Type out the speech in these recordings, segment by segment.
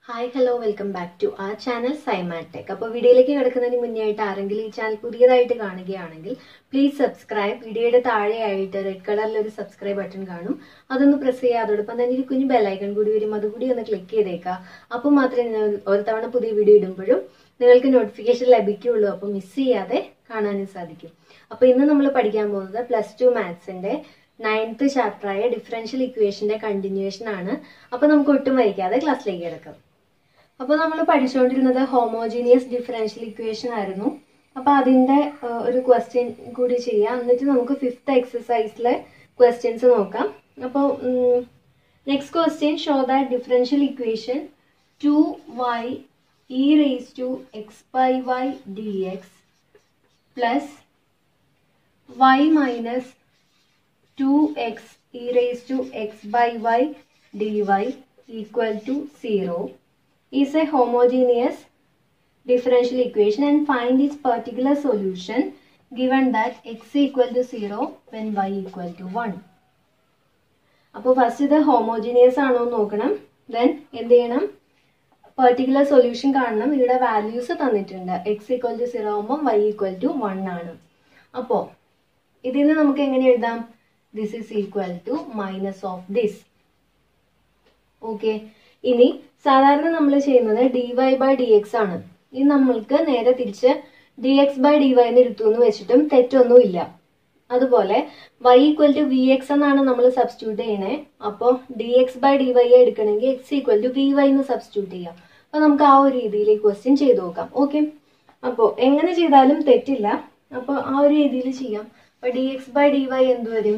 Hi hello welcome back to ആ channel സൈമാറ്റെക് അപ്പോൾ വീഡിയോയിലേക്ക് കിടക്കുന്നതിന് മുന്നേ ആയിട്ട് ആരെങ്കിലും ഈ ചാനൽ പുതിയതായിട്ട് കാണുകയാണെങ്കിൽ പ്ലീസ് സബ്സ്ക്രൈബ് വീഡിയോയുടെ താഴെയായിട്ട് റെഡ് കളറിൽ ഒരു സബ്സ്ക്രൈബ് ബട്ടൺ കാണും അതൊന്ന് പ്രസ് ചെയ്യുക അതോടൊപ്പം തന്നെ ഒരു കുഞ്ഞു ബെല്ലൈക്കൺ കൂടി വരും അതുകൂടി ഒന്ന് ക്ലിക്ക് ചെയ്തേക്കുക അപ്പോൾ മാത്രമേ ഞാൻ ഒരു തവണ പുതിയ വീഡിയോ ഇടുമ്പോഴും നിങ്ങൾക്ക് നോട്ടിഫിക്കേഷൻ ലഭിക്കുകയുള്ളൂ അപ്പോൾ മിസ് ചെയ്യാതെ കാണാനും സാധിക്കും അപ്പോൾ ഇന്ന് നമ്മൾ പഠിക്കാൻ പോകുന്നത് പ്ലസ് ടു മാത്സിന്റെ നയൻത്ത് ചാപ്റ്ററായ ഡിഫറൻഷ്യൽ ഇക്വേഷന്റെ കണ്ടിന്യൂവേഷൻ ആണ് അപ്പോൾ നമുക്ക് ഒട്ടും വൈകാതെ ക്ലാസ്സിലേക്ക് കിടക്കാം അപ്പോൾ നമ്മൾ പഠിച്ചുകൊണ്ടിരുന്നത് ഹോമോജീനിയസ് ഡിഫറൻഷ്യൽ ഇക്വേഷൻ ആയിരുന്നു അപ്പോൾ അതിന്റെ ഏഹ്, ഒരു ക്വസ്റ്റ്യൻ കൂടി ചെയ്യാം എന്നിട്ട് നമുക്ക് ഫിഫ്ത്ത് എക്സസൈസിലെ ക്വസ്റ്റ്യൻസ് നോക്കാം അപ്പോൾ next question show that differential equation two y e raise to x by y d x plus y minus 2x e raised to x by y dy equal to 0 is a homogeneous differential equation and find its particular solution given that x equal to 0 when y equal to 1. അപ്പോൾ first ഇത് homogeneous ആണോ എന്ന് നോക്കണം then എന്ത് ചെയ്യണം particular solution കാണണം ഇവിടെ values തന്നിട്ടുണ്ട് എക്സ് ഈക്വൽ ടു സീറോ ആകുമ്പോൾ വൈ ഈക്വൽ ടു വൺ ആണ് അപ്പോൾ ഇതിൽ നിന്ന് നമുക്ക് എങ്ങനെ എഴുതാം this is equal to minus of this okay ഇനി സാധാരണ നമ്മൾ ചെയ്യുന്നത് d y by d x ആണ് ഇനി നമ്മൾക്ക് നേരെ തിരിച്ച് d x by d y എന്ന് എടുത്തു എന്ന് വെച്ചിട്ടും തെറ്റൊന്നും ഇല്ല അതുപോലെ y equal to v x എന്നാണ് നമ്മൾ സബ്സ്റ്റിറ്റ്യൂട്ട് ചെയ്യണേ അപ്പോൾ d x by d y എടുക്കണമെങ്കിൽ X equal to v y എന്ന് സബ്സ്റ്റിറ്റ്യൂട്ട് ചെയ്യാം അപ്പൊ നമുക്ക് ആ ഒരു രീതിയിൽ ഈ ക്വസ്റ്റ്യൻ ചെയ്തു നോക്കാം ഓക്കെ അപ്പോൾ എങ്ങനെ ചെയ്താലും തെറ്റില്ല അപ്പോൾ ആ ഒരു രീതിയിൽ ചെയ്യാം അപ്പൊ d x by d y എന്ത് വരും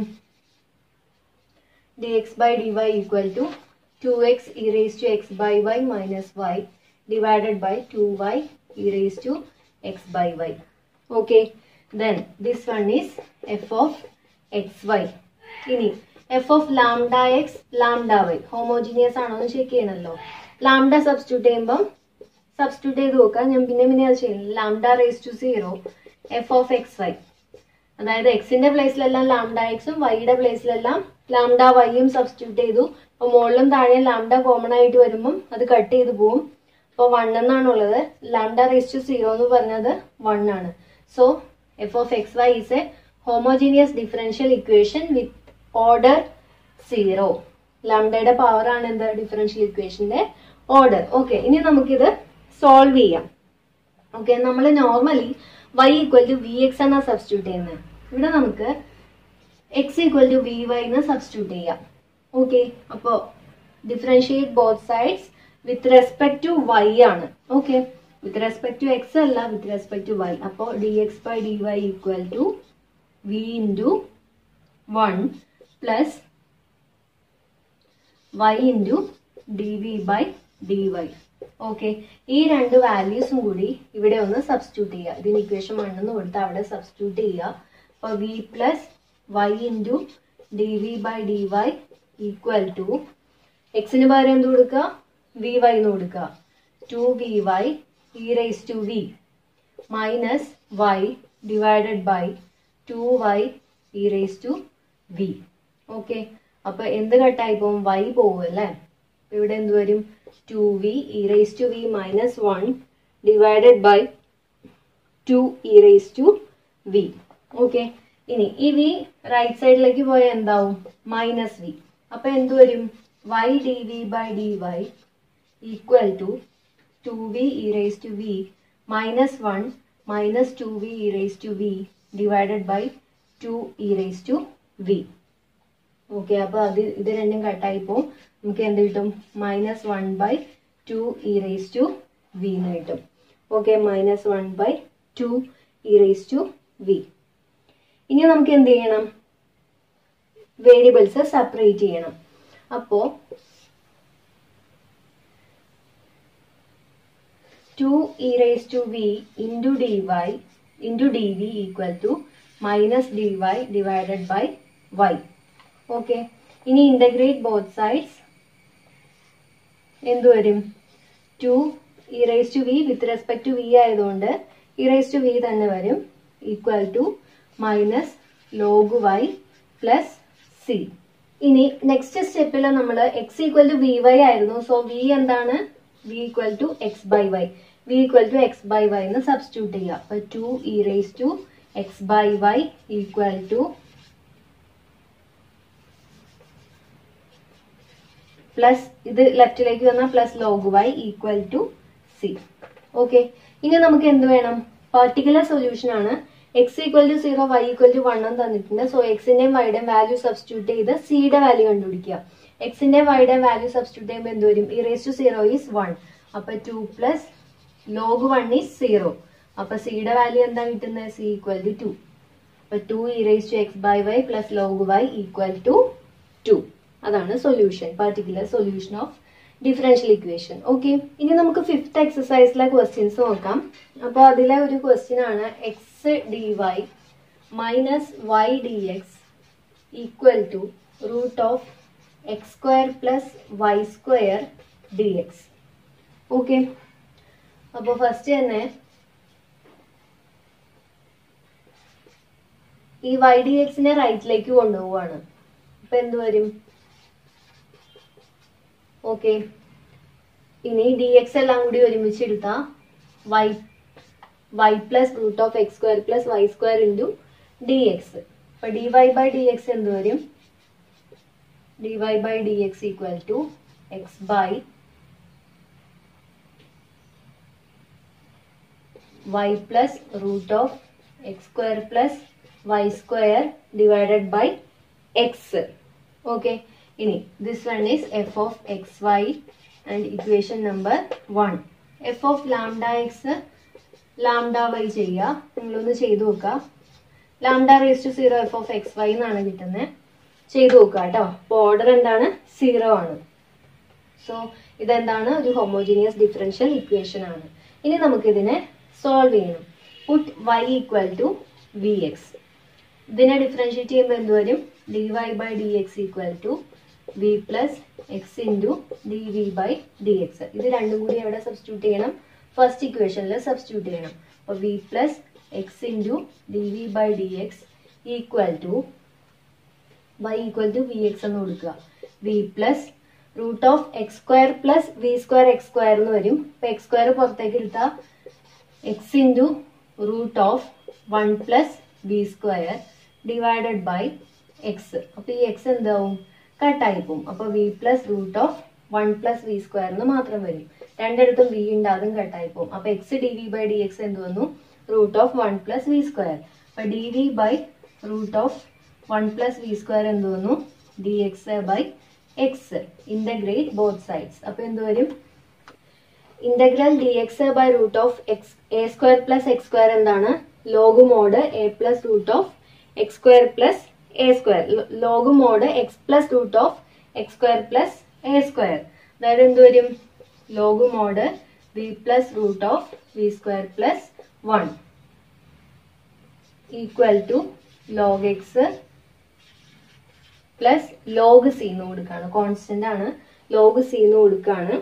dx by dy equal to 2x e raised to x by y minus y divided by 2y e raised to x by y. Okay, then this one is f of xy. ഇനി f of lambda x lambda y homogeneous ആണോ എന്ന് check ചെയ്യണമല്ലോ lambda substitute ചെയ്യുമ്പം substitute ചെയ്ത് നോക്കാം ഞാൻ പിന്നെ പിന്നെ അത് ചെയ്യുന്നത് lambda raise to zero f of x y അതായത് എക്സിന്റെ പ്ലേസിലെല്ലാം ലാംഡ എക്സും വൈയുടെ പ്ലേസിലെല്ലാം ലാംഡ വൈയും സബ്സ്റ്റിറ്റ്യൂട്ട് ചെയ്തു അപ്പൊ മുകളിലും താഴെ ലാംഡ കോമൺ ആയിട്ട് വരുമ്പം അത് കട്ട് ചെയ്ത് പോവും അപ്പൊ വൺ എന്നാണുള്ളത് ലാംഡ റേസ് ടു സീറോ എന്ന് പറഞ്ഞത് വൺ ആണ് so f of x y is a homogeneous differential equation with order zero ലാംഡയുടെ പവർ ആണ് എന്ത് ഡിഫറൻഷ്യൽ ഇക്വേഷന്റെ ഓർഡർ ഓക്കെ ഇനി നമുക്കിത് സോൾവ് ചെയ്യാം ഓക്കെ നമ്മൾ normally y equal to v x എന്നാ സബ്സ്റ്റിറ്റ്യൂട്ട് ചെയ്യുന്നത് ഇവിടെ നമുക്ക് x equal to v y എന്ന് സബ്സ്റ്റിറ്റ്യൂട്ട് ചെയ്യാം ഓക്കെ അപ്പോൾ differentiate both sides with respect to y ആണ് okay with respect to x അല്ല വിത്ത് റെസ്പെക്ട് ടു വൈ അപ്പോൾ d x by d y equal to v into one plus y into d v by d y okay ഈ രണ്ട് വാല്യൂസും കൂടി ഇവിടെ ഒന്ന് substitute ചെയ്യുക ഇതിന് ഇക്വേഷൻ വണ്ണെന്ന് കൊടുത്ത് അവിടെ സബ്സ്റ്റിറ്റ്യൂട്ട് ചെയ്യുക അപ്പോൾ v plus y into d v by d y equal to എക്സിന് പകരം എന്ത് കൊടുക്കുക വി വൈ എന്ന് കൊടുക്കുക two v y e raise to v minus y divided by two y e raise to v okay അപ്പൊ എന്ത് കട്ടായി പോകും വൈ പോകും അല്ലേ അപ്പൊ ഇവിടെ എന്ത് വരും two v e raise to v minus one divided by two e raise to v okay ഇനി ഈ വി റൈറ്റ് സൈഡിലേക്ക് പോയാൽ എന്താവും മൈനസ് വി അപ്പൊ എന്ത് വരും y d v by d y equal to two v e raise to v minus one minus two v e raise to v divided by two e raise to v okay അപ്പൊ അത് ഇത് രണ്ടും കട്ടായി പോവും നമുക്ക് എന്ത് കിട്ടും minus one by two e raise to v എന്ന് കിട്ടും okay minus one by two e raise to v ഇനി നമുക്ക് എന്ത് ചെയ്യണം വേരിയബിൾസ് സെപ്പറേറ്റ് ചെയ്യണം അപ്പോ two e raise to v into d y into d v equal to minus d y divided by y okay ഇനി integrate both sides എന്ത് വരും two e raise to v with respect to v ആയതുകൊണ്ട് e raise to v തന്നെ വരും equal to minus log y plus c ഇനി next സ്റ്റെപ്പിൽ നമ്മൾ x equal to v y ആയിരുന്നു സോ വി എന്താണ് v equal to x by y V equal to x by y എന്ന് substitute ചെയ്യുക അപ്പൊ two e raise to x by y equal to plus ഇത് ലെഫ്റ്റിലേക്ക് വന്നാൽ plus log y equal to c okay ഇനി നമുക്ക് എന്ത് വേണം പർട്ടിക്കുലർ സൊല്യൂഷൻ ആണ് x equal to zero y equal to one എന്ന് തന്നിട്ടുണ്ട് സോ എക്സിന്റെയും വൈയുടെയും വാല്യൂ സബ്സ്റ്റിറ്റ്യൂട്ട് ചെയ്ത് സിയുടെ വാല്യൂ കണ്ടുപിടിക്കുക എക്സിന്റെയും വൈയുടെയും വാല്യൂ സബ്സ്റ്റിറ്റ്യൂട്ട് ചെയ്യുമ്പോൾ എന്ത് വരും e raise to zero is one അപ്പൊ two plus log one is zero അപ്പൊ സിയുടെ വാല്യൂ എന്താ കിട്ടുന്നത് സി ഈക്വൽ ടു ടു അപ്പൊ two e raise to x by y plus log y equal to two അതാണ് solution particular solution of differential equation okay ഇനി നമുക്ക് fifth എക്സസൈസിലെ questions നോക്കാം അപ്പോൾ അതിലെ ഒരു ക്വസ്റ്റ്യൻ ആണ് x d y minus y d x equal to root of x square plus y square d x okay അപ്പോൾ first തന്നെ ഈ വൈ ഡി എക്സിനെ റൈറ്റിലേക്ക് കൊണ്ടുപോവാണ് അപ്പൊ എന്ത് വരും ഓക്കെ ഇനി ഡി എക്സ് എല്ലാം കൂടി ഒരുമിച്ച് എടുത്താൽ y y plus root of x square plus y square into d x അപ്പൊ d y by d x എന്ത് വരും d y by d x equal to x by y plus root of x square plus y square divided by x okay ഇനി this one is f of x y and equation number one f of lambda x lambda y ചെയ്യുക നിങ്ങളൊന്ന് ചെയ്തു നോക്കുക lambda raise to zero f of x y എന്നാണ് കിട്ടുന്നത് ചെയ്തു നോക്കുക കേട്ടോ അപ്പോൾ ഓർഡർ എന്താണ് സീറോ ആണ് സോ ഇതെന്താണ് ഒരു ഹോമോജീനിയസ് ഡിഫറൻഷ്യൽ ഇക്വേഷൻ ആണ് ഇനി നമുക്കിതിനെ സോൾവ് ചെയ്യണം put y equal to v x ഇതിനെ ഡിഫറൻഷിയേറ്റ് ചെയ്യുമ്പോൾ എന്ത് വരും d y by d x equal to v plus x into d v by d x ഇത് രണ്ടും കൂടി എവിടെ സബ്സ്റ്റിറ്റ്യൂട്ട് ചെയ്യണം ഫസ്റ്റ് ഇക്വേഷനിൽ സബ്സ്റ്റിറ്റ്യൂട്ട് ചെയ്യണം അപ്പോൾ v plus x into d v by d x equal to y equal to v x എന്ന് കൊടുക്കുക v plus root of x square plus v square x square എന്ന് വരും അപ്പോൾ എക്സ് സ്ക്വയർ പുറത്തേക്ക് എടുത്താൽ x into root of one plus v square divided by x അപ്പോൾ ഈ x എന്താവും കട്ടായി പോകും അപ്പോൾ v plus root of one plus v square എന്ന് മാത്രം വരും രണ്ടിടത്തും വി ഉണ്ട് അതും കട്ടായി പോകും അപ്പോൾ x d v by d x എന്ത് വന്നു root of one plus v square അപ്പോൾ d v by root of one plus v square എന്ത് വന്നു d x by x integrate both sides അപ്പോൾ എന്ത് വരും integral d x by root of x a square plus x square എന്താണ് log mod a plus root of x square plus a square log mod x plus root of x square plus a square അതായത് എന്ത് വരും log mod v plus root of v square plus one equal to log x plus log c എന്ന് കൊടുക്കാണ് constant ആണ് log c എന്ന് കൊടുക്കാണ്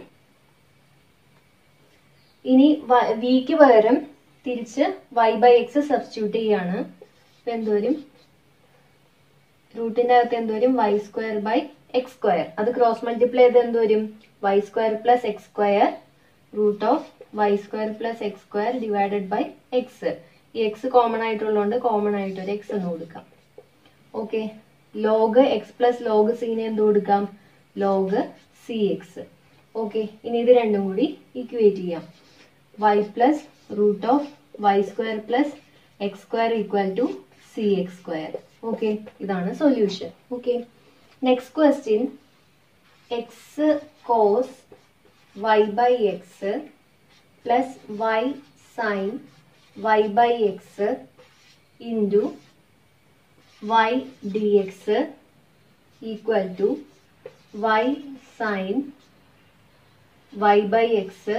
ഇനി വിക്ക് പകരം തിരിച്ച് വൈ ബൈ എക്സ് സബ്സ്റ്റിറ്റ്യൂട്ട് ചെയ്യാണ് അപ്പൊ എന്തുവരും റൂട്ടിന്റെ അകത്ത് എന്തുവരും y square by x square അത് ക്രോസ് മൾട്ടിപ്ലൈ ചെയ്ത് എന്തുവരും y square plus x square root of y square plus x square divided by x ഈ എക്സ് കോമൺ ആയിട്ടുള്ളതുകൊണ്ട് കോമൺ ആയിട്ട് ഒരു എക്സ് എന്ന് കൊടുക്കാം okay log x plus log സീനെ എന്ത് കൊടുക്കാം ലോഗ് സി എക്സ് ഓക്കെ ഇനി ഇത് രണ്ടും കൂടി ഇക്വേറ്റ് ചെയ്യാം y plus root of y square plus x square equal to c x square okay ഇതാണ് solution okay next question x cos y by x plus y sine y by x into y d x equal to y sine y by x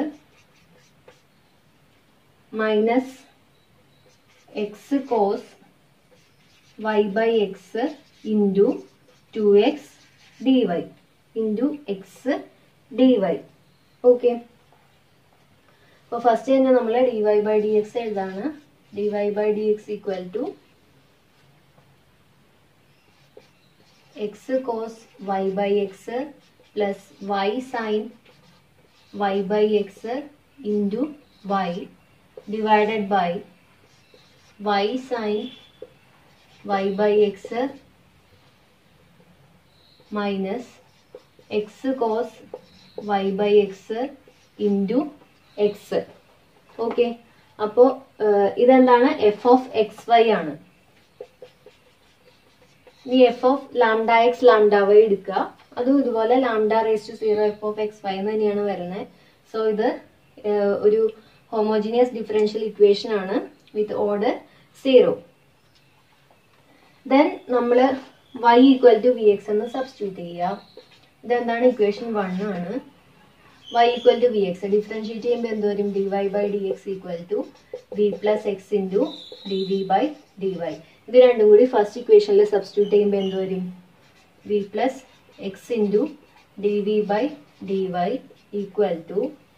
minus x cos y by x into to x d y into x d y okay അപ്പോൾ first തന്നെ നമ്മൾ d y by d X എഴുതാണ് d y by d x equal to x cos y by x plus y sine y by x into y divided by y sine y by x minus x cos y by x into x okay അപ്പോൾ ഇതെന്താണ് f of x y ആണ് ഈ f of lambda x lambda y എടുക്കുക അതും ഇതുപോലെ lambda raise to zero f of x y തന്നെയാണ് വരുന്നത് so ഇത് ഏഹ്, ഒരു ഹോമോജിനിയസ് ഡിഫറൻഷ്യൽ ഇക്വേഷൻ ആണ് വിത്ത് ഓർഡർ സീറോ ദെൻ നമ്മൾ y equal to v x എന്ന് സബ്സ്റ്റിറ്റ്യൂട്ട് ചെയ്യുക ഇതെന്താണ് ഇക്വേഷൻ വൺ ആണ് y equal to v x differentiate ചെയ്യുമ്പോൾ എന്ത് വരും d y by d x equal to v plus x into d v by d y ഇത് രണ്ടും കൂടി ഫസ്റ്റ് ഇക്വേഷനിൽ സബ്സ്റ്റിറ്റ്യൂട്ട് ചെയ്യുമ്പോൾ എന്ത് വരും v plus x into d v by d y equal to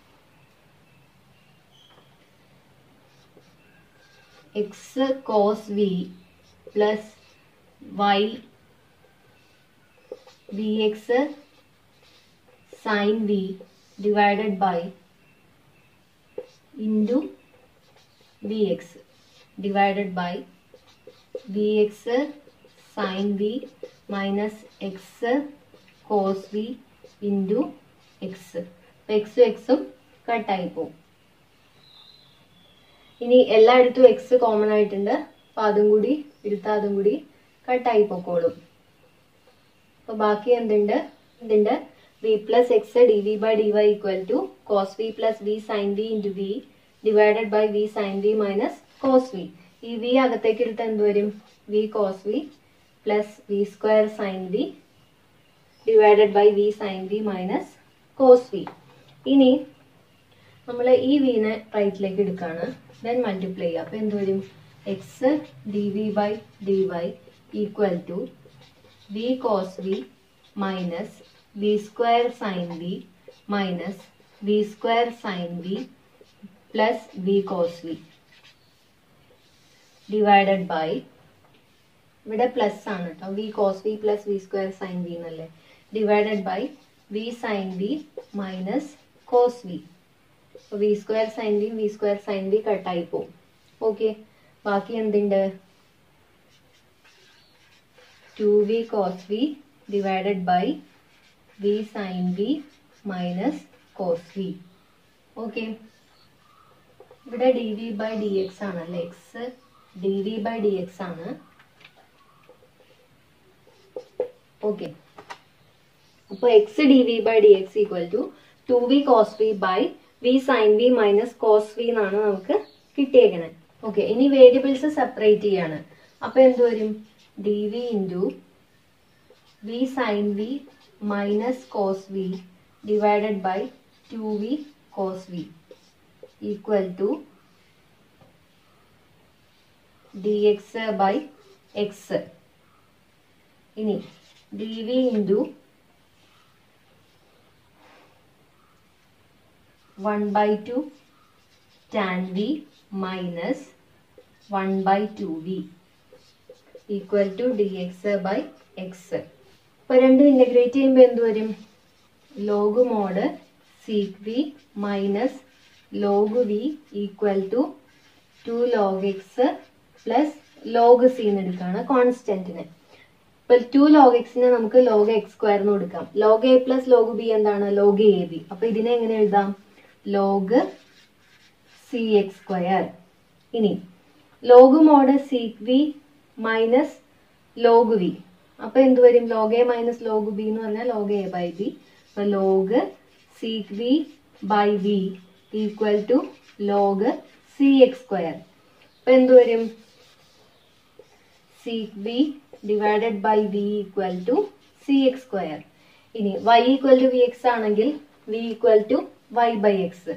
x cos v plus Y v x sine v divided by into v x divided by v x sine v minus x cos v into x എക്സും എക്സും കട്ടായി പോകും ഇനി എല്ലായിടത്തും X common ആയിട്ടുണ്ട് അപ്പൊ അതും കൂടി എടുത്താൽ അതും കൂടി കട്ടായി പൊക്കോളും അപ്പൊ ബാക്കി എന്തുണ്ട് എന്തുണ്ട് v plus x d v by d y equal to cos v plus v sine v into v divided by v sine v minus cos v ഈ വി അകത്തേക്ക് എടുത്ത് എന്ത് വരും v cos v plus v square sine v divided by v sine v minus cos v ഇനി നമ്മൾ ഈ വിനെ റൈറ്റിലേക്ക് എടുക്കുകയാണ് ദെൻ മൾട്ടിപ്ലൈ ചെയ്യുക അപ്പോൾ എന്ത് വരും x d v by d y equal to v cos v minus v square sine v minus v square sine v plus v cos v divided by ഇവിടെ പ്ലസ് ആണ് കേട്ടോ v cos v plus v square sine v എന്നല്ലേ divided by v sine v minus cos v v square sine v v square sine v കട്ടായി പോകും okay ബാക്കി എന്തുണ്ട് two v cos v divided by v sine v minus cos v okay ഇവിടെ d v by d x ആണല്ലേ x d v by d x ആണ് okay അപ്പോൾ x d v by d x equal to two v cos v by v sine v minus cos v എന്നാണ് നമുക്ക് കിട്ടിയേക്കണേ okay ഇനി variables separate ചെയ്യാണ് അപ്പൊ എന്ത് വരും d v into v sine v minus cos v divided by two v cos v equal to d x by x ഇനി d v into one by two tan v minus one by two v equal to d x by x ഇപ്പൊ രണ്ടും integrate ചെയ്യുമ്പോൾ എന്ത് വരും log mod sec v minus log v equal to two log x plus log c എന്ന് എടുക്കുകയാണ് കോൺസ്റ്റന്റിന് ഇപ്പൊ to log എക്സിനെ നമുക്ക് log X square എന്ന് കൊടുക്കാം log a plus log b എന്താണ് ലോഗ് എ ബി അപ്പൊ ഇതിനെ എങ്ങനെ എഴുതാം ലോഗ് സി എക്സ് സ്ക്വയർ ഇനി log mod sec v minus log v അപ്പൊ എന്ത് വരും log a minus log b എന്ന് പറഞ്ഞാൽ ലോഗ് എ ബൈ ബി അപ്പൊ log sec v by v equal to log c x square അപ്പൊ എന്ത് വരും sec v divided by v equal to c x square ഇനി Y equal to v x ആണെങ്കിൽ v equal to y by x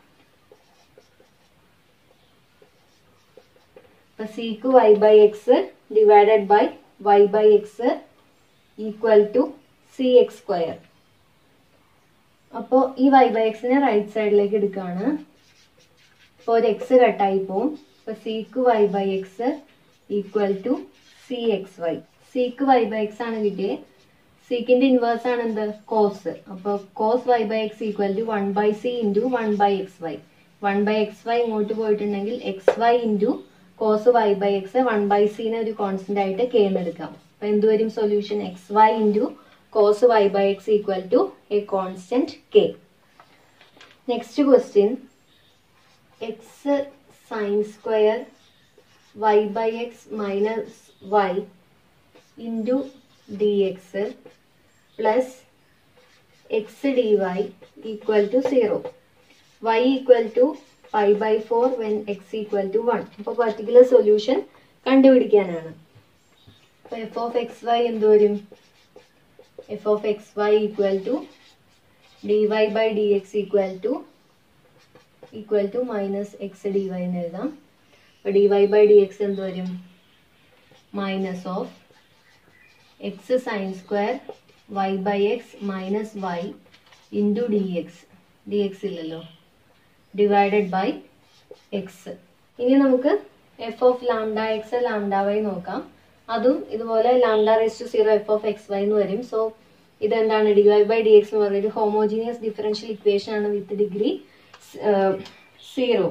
അപ്പൊ sec y by x divided by y by x equal to c x square അപ്പോൾ ഈ Y by എക്സിനെ right സൈഡിലേക്ക് എടുക്കുകയാണ് ഇപ്പോൾ ഒരു X കട്ടായി പോവും അപ്പോൾ sec y by x equal to c x y sec y by x ആണ് കിട്ടിയത് സീക്കിന്റെ ഇൻവേഴ്സ് ആണ് എന്ത് കോസ് അപ്പൊ cos y by x equal to one by c into one by x y one by x y ഇങ്ങോട്ട് പോയിട്ടുണ്ടെങ്കിൽ x y into cos y by x one by സിനെ ഒരു കോൺസ്റ്റന്റ് ആയിട്ട് കെ എന്ന് എടുക്കാം അപ്പൊ എന്ത് വരും solution x y into cos y by x equal to a constant K next question x sine square y by x minus y into d x plus x d y equal to zero y equal to pi by four when x equal to one അപ്പോൾ particular solution കണ്ടുപിടിക്കാനാണ് അപ്പോൾ f of x y എന്ത് വരും f of x y equal to d y by d x equal to equal to minus x d y എന്ന് എഴുതാം അപ്പോൾ d y by d x എന്ത് വരും minus of x sine square y by x minus y into d x d x ഇല്ലല്ലോ divided by x ഇനി നമുക്ക് f of lambda x lambda y നോക്കാം അതും ഇതുപോലെ lambda raise to zero f of x y എന്ന് വരും so ഇതെന്താണ് d y by d x എന്ന് പറയുന്നത് ഹോമോജീനിയസ് ഡിഫറൻഷ്യൽ ഇക്വേഷൻ ആണ് വിത്ത് ഡിഗ്രി സീറോ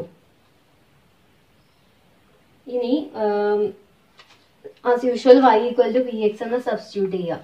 ഇനി as usual y equal to v x എന്ന് സബ്സ്റ്റിറ്റ്യൂട്ട് ചെയ്യാം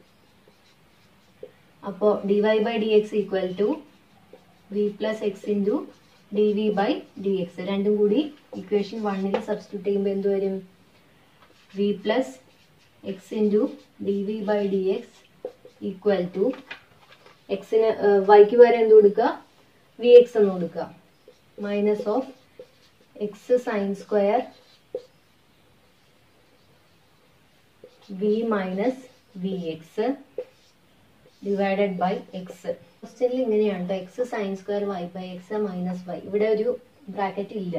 അപ്പോൾ d y by d x equal to v plus x into d v by d x രണ്ടും കൂടി equation വണ്ണിൽ substitute ചെയ്യുമ്പോൾ എന്ത് വരും v plus x into d v by d x equal to എക്സിന് വൈക്ക് വരെ എന്ത് കൊടുക്കുക വി എക്സ് എന്ന് കൊടുക്കുക minus of x sine square v minus v x divided by x ക്വസ്റ്റ്യനിൽ ഇങ്ങനെയാണ് കേട്ടോ x sine square y by x minus y ഇവിടെ ഒരു ബ്രാക്കറ്റ് ഇല്ല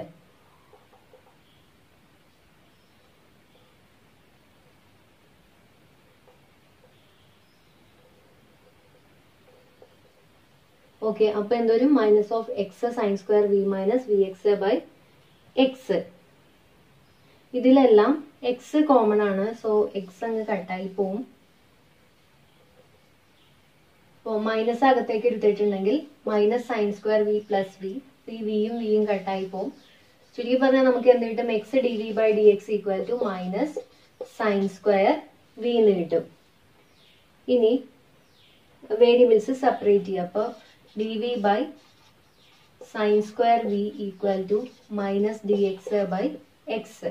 ഓക്കെ അപ്പൊ എന്തൊരു minus of x sine square v minus v x by x ഇതിലെല്ലാം x common ആണ് സോ എക്സ് അങ്ങ് കട്ടായി പോവും അപ്പോൾ മൈനസ് അകത്തേക്ക് എടുത്തിട്ടുണ്ടെങ്കിൽ minus sine square v plus v ഈ വിയും വിയും കട്ടായി പോവും ചുരുക്കി പറഞ്ഞാൽ നമുക്ക് എന്ത് കിട്ടും x d v by d x equal to minus sine square v എന്ന് കിട്ടും ഇനി വേരിയബിൾസ് സെപ്പറേറ്റ് ചെയ്യുക അപ്പോൾ d v by sine square v equal to minus d x by x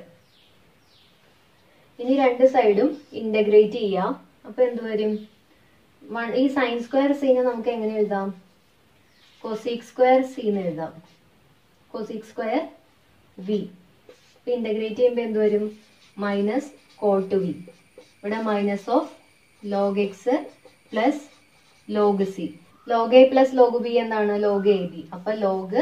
ഇനി രണ്ട് സൈഡും ഇന്റഗ്രേറ്റ് ചെയ്യാം അപ്പൊ എന്ത് വരും വൺ ഈ സൈൻ സ്ക്വയർ സീനെ നമുക്ക് എങ്ങനെ എഴുതാം കൊസീക് സ്ക്വയർ സി എന്ന് എഴുതാം കൊസീക് സ്ക്വയർ വി ഇപ്പൊ ഇന്റഗ്രേറ്റ് ചെയ്യുമ്പോൾ എന്ത് വരും മൈനസ് കോട്ട് വി ഇവിടെ minus of log x plus log c log a plus log b എന്താണ് ലോഗ് എ ബി അപ്പൊ ലോഗ്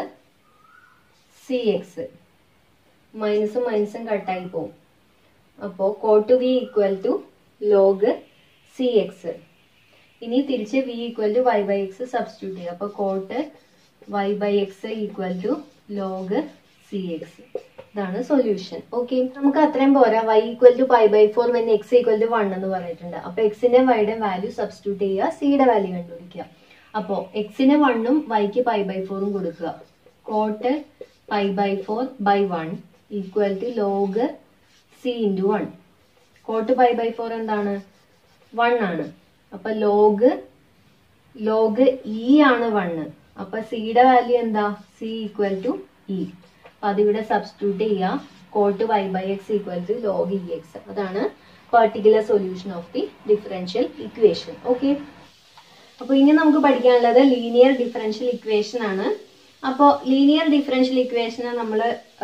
സി എക്സ് മൈനസും മൈനസും കട്ടായി പോകും അപ്പോൾ cot v equal to log c x ഇനി തിരിച്ച് v equal to y by x substitute ചെയ്യുക അപ്പോൾ cot y by x equal to log c x ഇതാണ് സൊല്യൂഷൻ ഓക്കെ നമുക്ക് അത്രയും പോരാ y equal to pi by four when x equal to one എന്ന് പറഞ്ഞിട്ടുണ്ട് അപ്പൊ എക്സിന്റെ വൈയുടെ വാല്യൂ സബ്സ്റ്റിറ്റ്യൂട്ട് ചെയ്യുക സിയുടെ വാല്യൂ കണ്ടുപിടിക്കുക അപ്പോൾ എക്സിന് വണ്ണും വൈക്ക് പൈ ബൈ ഫോറും കൊടുക്കുക cot pi by four by one equal to log c into one cot pi by four എന്താണ് വൺ ആണ് അപ്പൊ ലോഗ് ലോഗ് ഇ ആണ് വണ്ണ് അപ്പൊ സിയുടെ വാല്യൂ എന്താ സി ഈക്വൽ ടു ഇ അപ്പൊ അതിവിടെ സബ്സ്റ്റിറ്റ്യൂട്ട് ചെയ്യാം cot y by x equal to log e x അതാണ് particular solution of the differential equation okay അപ്പോൾ ഇനി നമുക്ക് പഠിക്കാനുള്ളത് ലീനിയർ ഡിഫറൻഷ്യൽ ഇക്വേഷൻ ആണ് അപ്പോൾ ലീനിയർ ഡിഫറൻഷ്യൽ ഇക്വേഷനെ നമ്മൾ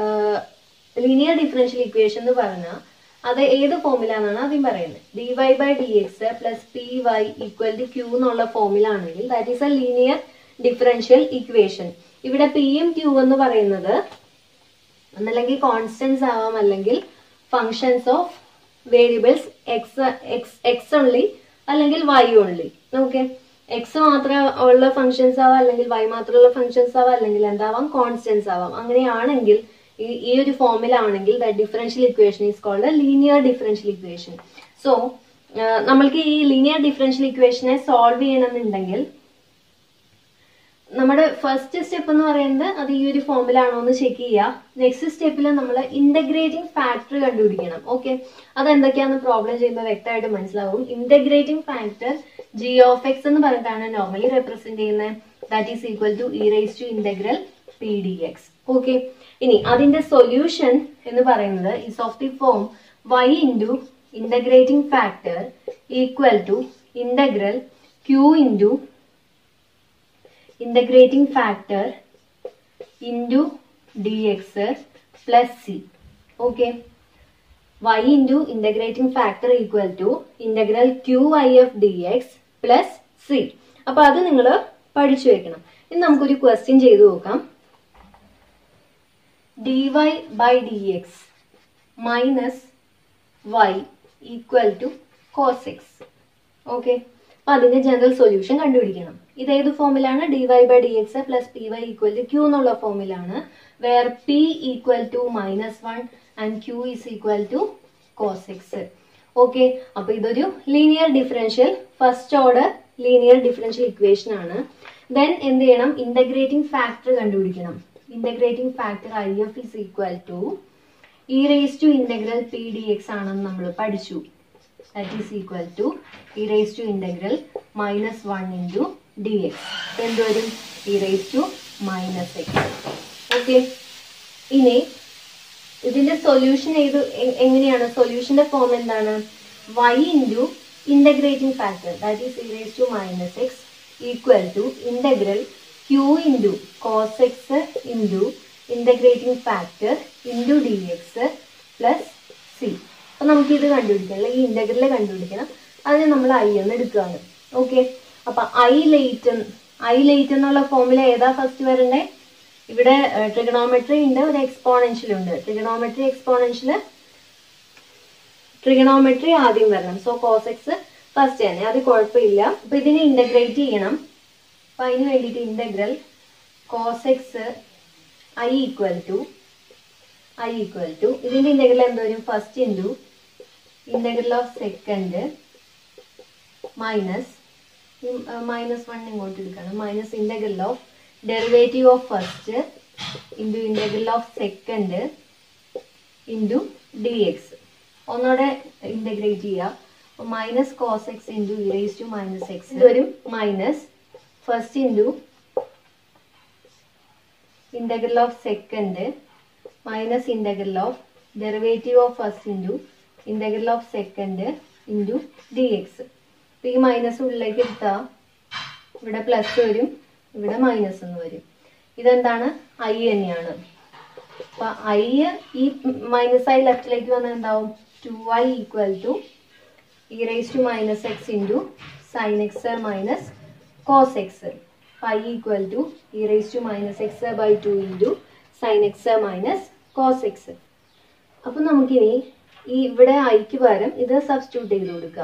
ലീനിയർ ഡിഫറൻഷ്യൽ ഇക്വേഷൻ എന്ന് പറഞ്ഞാൽ അത് ഏത് ഫോമിലാണെന്നാണ് ആദ്യം പറയുന്നത് d y by d x plus p y equal to q എന്നുള്ള ഫോമിലാണെങ്കിൽ that is a linear differential equation ഇവിടെ പിയും ക്യൂ എന്ന് പറയുന്നത് ഒന്നല്ലെങ്കിൽ കോൺസ്റ്റൻസ് ആവാം അല്ലെങ്കിൽ functions of variables x x x only അല്ലെങ്കിൽ വൈ ഓൺലി ഓക്കെ എക്സ് മാത്രം ഉള്ള ഫങ്ഷൻസ് ആവാം അല്ലെങ്കിൽ വൈ മാത്രമുള്ള ഫങ്ഷൻസ് ആവാം അല്ലെങ്കിൽ എന്താവാം കോൺസ്റ്റൻസ് ആവാം അങ്ങനെയാണെങ്കിൽ ഈ ഈ ഒരു ഫോമിലാണെങ്കിൽ the differential equation is called linear differential equation so നമ്മൾക്ക് ഈ ലീനിയർ ഡിഫറൻഷ്യൽ ഇക്വേഷനെ സോൾവ് ചെയ്യണമെന്നുണ്ടെങ്കിൽ നമ്മുടെ ഫസ്റ്റ് സ്റ്റെപ്പ് എന്ന് പറയുന്നത് അത് ഈ ഒരു ഫോമിലാണോ എന്ന് ചെക്ക് ചെയ്യുക നെക്സ്റ്റ് സ്റ്റെപ്പിൽ നമ്മൾ ഇന്റഗ്രേറ്റിംഗ് ഫാക്ടർ കണ്ടുപിടിക്കണം ഓക്കെ അതെന്തൊക്കെയാണെന്ന് പ്രോബ്ലം ചെയ്യുമ്പോൾ വ്യക്തമായിട്ട് മനസ്സിലാവും integrating factor g of x എന്ന് പറഞ്ഞിട്ടാണ് നോർമലി റെപ്രസെന്റ് ചെയ്യുന്നത് that is equal to e raise to integral p d x okay ഇനി അതിന്റെ സൊല്യൂഷൻ എന്ന് പറയുന്നത് is of the form y into integrating factor equal to integral q into integrating factor into d x plus c okay y into integrating factor equal to integral q I F d x plus c അപ്പൊ അത് നിങ്ങൾ പഠിച്ചു വെക്കണം ഇനി നമുക്കൊരു question ചെയ്തു നോക്കാം d y by d x minus y equal to cos x okay അപ്പൊ അതിന്റെ ജനറൽ സൊല്യൂഷൻ കണ്ടുപിടിക്കണം ഇത് ഏത് ഫോമിലാണ് d y by d x plus p y equal to q എന്നുള്ള ഫോമിലാണ് where p equal to minus one and q is equal to cos x okay അപ്പൊ ഇതൊരു linear differential first order linear differential equation ആണ് then എന്ത് ചെയ്യണം integrating factor കണ്ടുപിടിക്കണം integrating factor I F is equal to e raise to integral p d x ആണെന്ന് നമ്മൾ പഠിച്ചു that is equal to e raise to integral minus one into d x എന്ത് വരും e raise to minus x okay ഇനി ഇതിന്റെ solution ഏത് എ- എങ്ങനെയാണ് സൊല്യൂഷന്റെ ഫോം എന്താണ് y into integrating factor that is e raise to minus x equal to integral q into cos x into integrating factor into d x plus c അപ്പൊ നമുക്ക് ഇത് കണ്ടുപിടിക്കണം അല്ലെങ്കിൽ ഈ ഇന്റഗ്രൽ കണ്ടുപിടിക്കണം അതിന് നമ്മൾ ഐ എന്ന് എടുക്കുകയാണ് ഓക്കെ അപ്പൊ ഐ ലേറ്റൻ ഐ ലേറ്റ് എന്നുള്ള ഫോമിൽ ഏതാ ഫസ്റ്റ് വരണ്ടേ ഇവിടെ ട്രിഗണോമെട്രി ഉണ്ട് ഒരു എക്സ്പോണൻഷ്യൽ ഉണ്ട് ട്രിഗണോമെട്രി എക്സ്പോണൻഷ്യൽ ട്രിഗണോമെട്രി ആദ്യം വരണം സോ കോസ് എക്സ് ഫസ്റ്റ് തന്നെ അത് കുഴപ്പമില്ല അപ്പൊ ഇതിനെ ഇന്റഗ്രേറ്റ് ചെയ്യണം അപ്പൊ അതിന് വേണ്ടിയിട്ട് integral cos x I equal to I equal to ഇതിന്റെ ഇന്റഗ്രൽ എന്ത് വരും first into integral of second minus minus one ഇങ്ങോട്ട് എടുക്കണം minus integral of derivative of first into integral of second into d x ഒന്നുകൂടെ integrate ചെയ്യുക minus cos x into e raise to minus x ഇത് വരും minus first into integral of second minus integral of derivative of first into integral of second into d x ഈ minus ഉള്ളിലേക്ക് എടുത്താൽ ഇവിടെ plus വരും ഇവിടെ മൈനസ് എന്ന് വരും ഇതെന്താണ് ഐ തന്നെയാണ് അപ്പൊ ഐ ഈ മൈനസ് ഐ ലെഫ്റ്റിലേക്ക് വന്നാൽ എന്താവും two I equal to e raise to minus x into sine x minus cos x I equal to e raise to minus x by two into sine x minus cos x അപ്പൊ നമുക്കിനി ഈ ഇവിടെ ഐക്ക് പകരം ഇത് substitute ചെയ്ത് കൊടുക്കുക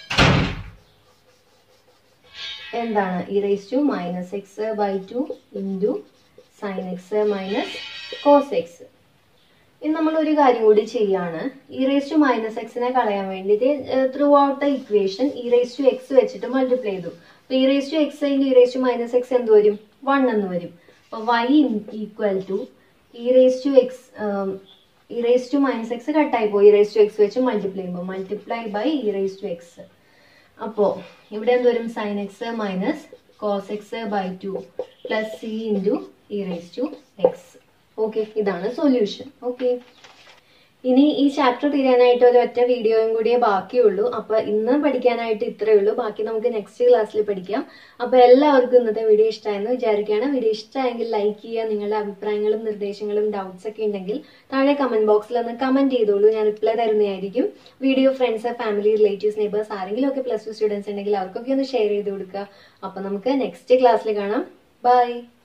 എന്താണ് e raise to minus x by two into sine x minus cos x ഇനി നമ്മൾ ഒരു കാര്യം കൂടി ചെയ്യാണ് ഇ റേസ് ടു മൈനസ് എക്സിനെ കളയാൻ വേണ്ടിയിട്ട് throughout the equation e raise to x വെച്ചിട്ട് മൾട്ടിപ്ലൈ ചെയ്തു അപ്പൊ e raise to x into e raise to minus x എന്ത് വരും വൺ എന്ന് വരും അപ്പൊ y equal to e raise to x e raise to minus X കട്ടായി പോയി ഇ റേസ് ടു എക്സ് വെച്ച് മൾട്ടിപ്ലൈ ചെയ്യുമ്പോൾ multiply by e raise to x അപ്പോ ഇവിടെ എന്ത് വരും sine x minus cos x by two plus c into e raise to x okay ഇതാണ് solution okay ഇനി ഈ ചാപ്റ്റർ തീരാനായിട്ട് ഒരു ഒറ്റ വീഡിയോയും കൂടിയേ ബാക്കിയുള്ളൂ അപ്പൊ ഇന്ന് പഠിക്കാനായിട്ട് ഇത്രയേ ഉള്ളൂ ബാക്കി നമുക്ക് നെക്സ്റ്റ് ക്ലാസ്സിൽ പഠിക്കാം അപ്പൊ എല്ലാവർക്കും ഇന്നത്തെ വീഡിയോ ഇഷ്ടമായെന്ന് വിചാരിക്കുകയാണ് വീഡിയോ ഇഷ്ടമായെങ്കിൽ ലൈക്ക് ചെയ്യുക നിങ്ങളുടെ അഭിപ്രായങ്ങളും നിർദ്ദേശങ്ങളും ഡൗട്ട്സ് ഒക്കെ ഉണ്ടെങ്കിൽ താഴെ കമന്റ് ബോക്സിൽ ഒന്ന് കമന്റ് ചെയ്തോളൂ ഞാൻ റിപ്ലൈ തരുന്നതായിരിക്കും video friends family relatives neighbours ആരെങ്കിലും ഒക്കെ പ്ലസ് ടു സ്റ്റുഡൻസ് ഉണ്ടെങ്കിൽ അവർക്കൊക്കെ ഒന്ന് ഷെയർ ചെയ്ത് കൊടുക്കുക അപ്പൊ നമുക്ക് നെക്സ്റ്റ് ക്ലാസ്സിൽ കാണാം ബൈ